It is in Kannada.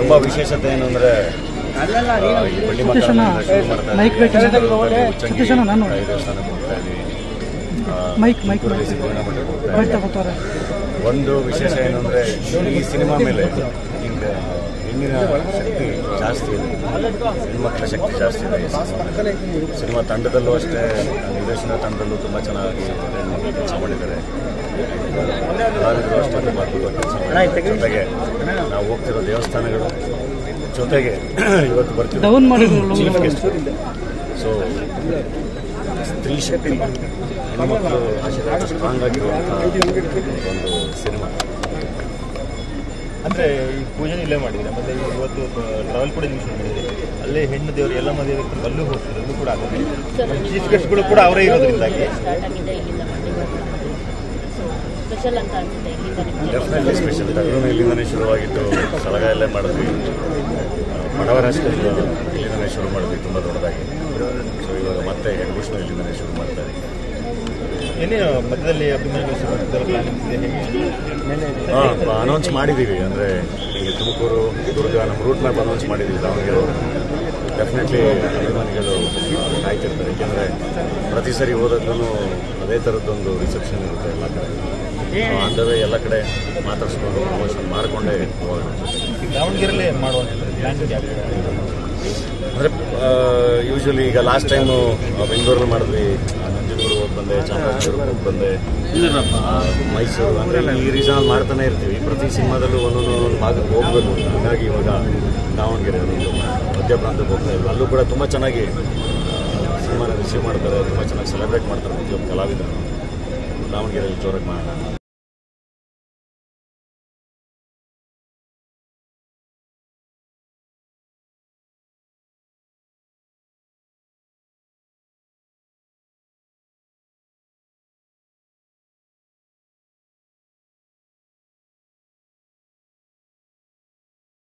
ತುಂಬ ವಿಶೇಷತೆ ಏನು ಅಂದರೆ ಈ ಬಳ್ಳಿ ಮಕ್ಕಳನ್ನ ಶುರು ಮಾಡ್ತಾ ಇದ್ದೀವಿ. ಮೈಕ್ ಬೇಕು ಉಚ್ಚಂಗಿ ಸತೀಶ್ ಅಣ್ಣ, ನಾನು ನೋಡಿ. ದೇವಸ್ಥಾನಕ್ಕೆ ಹೋಗ್ತಾ ಇದ್ದೀವಿ ಆ, ಮೈಕ್ ಮೈಕ್ ತುಳಸಿ ಸಿದ್ದಗಂಗಾ ಮಠಕ್ಕೆ ಹೋಗ್ತಾ ಬೈಕ್ ಇದ್ದೀವಿ. ತಗೋತಾರೆ ಒಂದು ವಿಶೇಷ ಏನು ಅಂದರೆ ಈ ಸಿನಿಮಾ ಮೇಲೆ ಈಗ ಹೆಣ್ಣಿನ ಶಕ್ತಿ ಜಾಸ್ತಿ ಇದೆ ಹೆಣ್ಮಕ್ಳ ಶಕ್ತಿ ಜಾಸ್ತಿ ಇದೆ ಈ ಸಿನಿಮಾದಲ್ಲಿ. ಸಿನಿಮಾ ತಂಡದಲ್ಲೂ ಅಷ್ಟೇ ನಿರ್ದೇಶನ ತಂಡದಲ್ಲೂ ತುಂಬ ಚೆನ್ನಾಗಿ ಕೆಲಸ ಮಾಡಿದ್ದಾರೆ ಕಲಾವಿದರು ಅಷ್ಟೇ ತುಂಬ ಅದ್ಭುತವಾಗಿ ಕೆಲಸ ಮಾಡಿದ್ದಾರೆ ಜೊತೆಗೆ ನಾವು ಹೋಗ್ತಿರೋ ದೇವಸ್ಥಾನಗಳು ಜೊತೆಗೆ ಇವತ್ತು ಬರ್ತಿರೋ ಡೌನ್ ಮಾಡಿದ್ರು ಚೀಫ್ ಗೆಸ್ಟ್ ಸೊ ಸ್ತ್ರೀ ಶಕ್ತಿ ಹೆಣ್ಮಕ್ಳು ಸ್ಟ್ರಾಂಗ್ ಆಗಿರುವಂಥ ಒಂದು ಸಿನಿಮಾ ಅಂದ್ರೆ ಈ ಪೂಜೆ ಇಲ್ಲೇ ಮಾಡಿದ್ರೆ ಮತ್ತೆ ಈ ಇವತ್ತು ಟ್ರಾವೆಲ್ ಕೂಡ ಯೂಸ್ ಮಾಡಿದ್ರೆ ಅಲ್ಲೇ ಹೆಣ್ಣು ದೇವರು ಎಲ್ಲ ಮದುವೆ ವ್ಯಕ್ತಿಗಳು ಅಲ್ಲೂ ಹೋಗ್ತಾರೆ ಅದು ಕೂಡ ಆಗುತ್ತೆ ಚೀಫ್ ಗೆಸ್ಟ್ಗಳು ಕೂಡ ಅವರೇ ಇರೋದ್ರಿಂದಾಗಿ ಸ್ಟಾರ್ಟ್ ಆಗಿದೆ ಇಲ್ಲಿಂದ ಮಂಡ್ಯ ಸ್ಪೆಷಲ್ ಅಂತ ಅನ್ಸುತ್ತೆ ಇಲ್ಲಿಂದ ನಿಮಗೆ ಡೆಫಿನೆಟ್ಲಿ ಸ್ಪೆಷಲ್ ತಗಲೂನು ಇಲ್ಲಿಂದನೇ ಶುರುವಾಗಿತ್ತು ಸಲಗ ಎಲ್ಲೇ ಮಾಡಿದ್ವಿ ಬಡವರ ಇಲ್ಲಿಂದನೇ ಶುರು ಮಾಡಿದ್ವಿ ತುಂಬ ದೊಡ್ಡದಾಗಿ ಸೊ ಇವಾಗ ಮತ್ತೆ ಹೆಣ್ಗುಷ್ಣ ಇಲ್ಲಿಂದನೇ ಶುರು ಮಾಡ್ತಾ ಇದ್ದೀವಿ ಏನೇನು ಮಧ್ಯದಲ್ಲಿ ಅಭಿಮಾನಿಗಳು ಪ್ಲಾನಿಂಗ್ಸ್ ಇದೆ ಹೇಗೆ ಅನೌನ್ಸ್ ಮಾಡಿದ್ದೀವಿ ಅಂದರೆ ಇಲ್ಲಿ ತುಮಕೂರು ದುರ್ಗ ನಮ್ಮ ರೂಟ್ ಮ್ಯಾಪ್ ಅನೌನ್ಸ್ ಮಾಡಿದ್ದೀವಿ ದಾವಣಗೆರೆ ಡೆಫಿನೆಟ್ಲಿ ಅಭಿಮಾನಿಗಳು ಕಾಯ್ತಿರ್ತಾರೆ ಏಕೆಂದರೆ ಪ್ರತಿ ಸರಿ ಹೋದಾಗ್ಲೂ ಅದೇ ಥರದ್ದೊಂದು ರಿಸೆಪ್ಷನ್ ಇರುತ್ತೆ ಎಲ್ಲ ಕಡೆ ಆನ್ ದ ವೇ ಎಲ್ಲ ಕಡೆ ಮಾತಾಡಿಸ್ಕೊಂಡು ಪ್ರಮೋಷನ್ ಮಾಡಿಕೊಂಡೇ ಹೋಗೋಣ ಈಗ ದಾವಣಗೆರೆಯಲ್ಲೇ ಮಾಡುವಂಥದ್ದು ಪ್ಲಾನಿಂಗ್ ಆಗಿದೆ ಅಂದರೆ ಯೂಶ್ವಲಿ ಈಗ ಲಾಸ್ಟ್ ಟೈಮು ಬೆಂಗಳೂರಲ್ಲಿ ಮಾಡಿದ್ವಿ ನಂಜನಗೂಡು ಹೋಗಿ ಬಂದೆ ಚಾಮರಾಜನಗರ ಹೋಗಿ ಬಂದೆ ಆ, ಮೈಸೂರು ಅಂದರೆ ಈ ರೀಸನ್ ಮಾಡ್ತಾನೆ ಇರ್ತೀವಿ ಪ್ರತಿ ಸಿನಿಮಾದಲ್ಲೂ ಒಂದೊಂದು ಒಂದೊಂದು ಭಾಗಕ್ಕೆ ಹೋಗ್ಬೇಕು ಹಾಗಾಗಿ ಇವಾಗ ದಾವಣಗೆರೆ ಒಂದು ಮಧ್ಯ ಪ್ರಾಂತಕ್ಕೆ ಹೋಗ್ತಾ ಇದ್ವಿ ಅಲ್ಲೂ ಕೂಡ ತುಂಬ ಚೆನ್ನಾಗಿ ಸಿನಿಮಾನ ರಿಸೀವ್ ಮಾಡ್ತಾರೆ ತುಂಬ ಚೆನ್ನಾಗಿ ಸೆಲೆಬ್ರೇಟ್ ಮಾಡ್ತಾರೆ ಪ್ರತಿಯೊಬ್ಬ ಕಲಾವಿದರು ದಾವಣಗೆರೆಯಲ್ಲಿ ಜೋರಾಗಿ ಮಾಡೋಣ